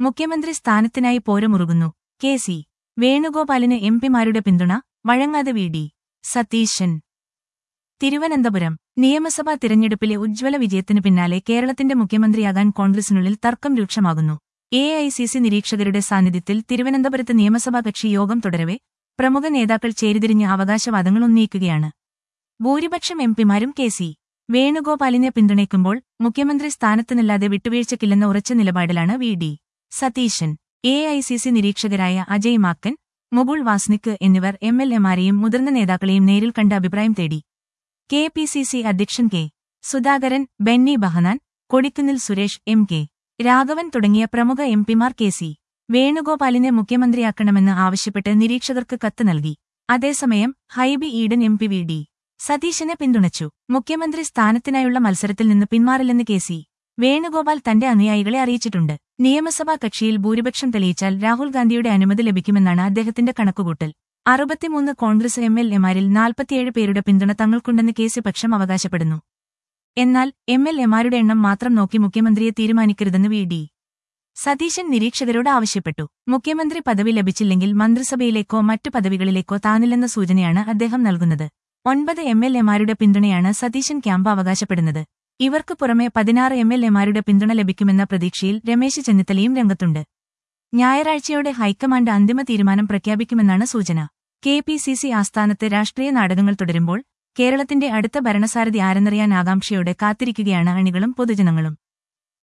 മുഖ്യമന്ത്രി സ്ഥാനത്തിനായി പോരമുറുകുന്നു കെ സി വേണുഗോപാലിന് എം പിമാരുടെ പിന്തുണ വഴങ്ങാതെ വി ഡി സതീശൻ തിരുവനന്തപുരം നിയമസഭാ തിരഞ്ഞെടുപ്പിലെ ഉജ്ജ്വല വിജയത്തിനു പിന്നാലെ കേരളത്തിന്റെ മുഖ്യമന്ത്രിയാകാൻ കോൺഗ്രസിനുള്ളിൽ തർക്കം രൂക്ഷമാകുന്നു എ ഐ സി സി നിരീക്ഷകരുടെ സാന്നിധ്യത്തിൽ തിരുവനന്തപുരത്ത് നിയമസഭാ കക്ഷി യോഗം തുടരവെ പ്രമുഖ നേതാക്കൾ ചേരിതിരിഞ്ഞ് അവകാശവാദങ്ങൾ ഉന്നയിക്കുകയാണ് ഭൂരിപക്ഷം എംപിമാരും കെ സി വേണുഗോപാലിനെ പിന്തുണയ്ക്കുമ്പോൾ മുഖ്യമന്ത്രി സ്ഥാനത്തുനില്ലാതെ വിട്ടുവീഴ്ചയ്ക്കില്ലെന്ന ഉറച്ച നിലപാടിലാണ് V D Satheesan A I C C നിരീക്ഷകരായ അജയ് മാക്കൻ മുകുൾ വാസ്നിക് എന്നിവർ എം എൽ എമാരെയും മുതിർന്ന നേതാക്കളെയും നേരിൽ കണ്ട് അഭിപ്രായം തേടി കെ പി സി സി അധ്യക്ഷൻ K Sudhakaran Benny Behanan Kodikunnil Suresh M K Raghavan തുടങ്ങിയ പ്രമുഖ എംപിമാർ കെ സി വേണുഗോപാലിനെ മുഖ്യമന്ത്രിയാക്കണമെന്ന് ആവശ്യപ്പെട്ട് നിരീക്ഷകർക്ക് കത്ത് നൽകി അതേസമയം Hibi Eden M P V D സതീശനെ പിന്തുണച്ചു മുഖ്യമന്ത്രി സ്ഥാനത്തിനായുള്ള മത്സരത്തിൽ നിന്ന് പിന്മാറില്ലെന്ന് കെ സി വേണുഗോപാൽ തന്റെ അനുയായികളെ അറിയിച്ചിട്ടുണ്ട് നിയമസഭാ കക്ഷിയിൽ ഭൂരിപക്ഷം തെളിയിച്ചാൽ രാഹുൽ ഗാന്ധിയുടെ അനുമതി ലഭിക്കുമെന്നാണ് അദ്ദേഹത്തിന്റെ കണക്കുകൂട്ടൽ അറുപത്തിമൂന്ന് കോൺഗ്രസ് എം എൽ എമാരിൽ നാൽപ്പത്തിയേഴ് പേരുടെ പിന്തുണ തങ്ങൾക്കുണ്ടെന്ന് കെ സി പക്ഷം അവകാശപ്പെടുന്നു എന്നാൽ എം എൽ എമാരുടെ എണ്ണം മാത്രം നോക്കി മുഖ്യമന്ത്രിയെ തീരുമാനിക്കരുതെന്ന് വി ഡി സതീശൻ നിരീക്ഷകരോട് ആവശ്യപ്പെട്ടു മുഖ്യമന്ത്രി പദവി ലഭിച്ചില്ലെങ്കിൽ മന്ത്രിസഭയിലേക്കോ മറ്റു പദവികളിലേക്കോ താനില്ലെന്ന സൂചനയാണ് അദ്ദേഹം നൽകുന്നത് ഒൻപത് എം എൽ എമാരുടെ പിന്തുണയാണ് സതീശൻ ക്യാമ്പ് അവകാശപ്പെടുന്നത് ഇവർക്ക് പുറമെ പതിനാറ് എം എൽ എമാരുടെ പിന്തുണ ലഭിക്കുമെന്ന പ്രതീക്ഷയിൽ രമേശ് ചെന്നിത്തലയും രംഗത്തുണ്ട് ഞായറാഴ്ചയോടെ ഹൈക്കമാൻഡ് അന്തിമ തീരുമാനം പ്രഖ്യാപിക്കുമെന്നാണ് സൂചന കെ പി സി സി ആസ്ഥാനത്ത് രാഷ്ട്രീയ നാടകങ്ങൾ തുടരുമ്പോൾ കേരളത്തിന്റെ അടുത്ത ഭരണസാരഥി ആരെന്നറിയാൻ ആകാംക്ഷയോടെ കാത്തിരിക്കുകയാണ് അണികളും പൊതുജനങ്ങളും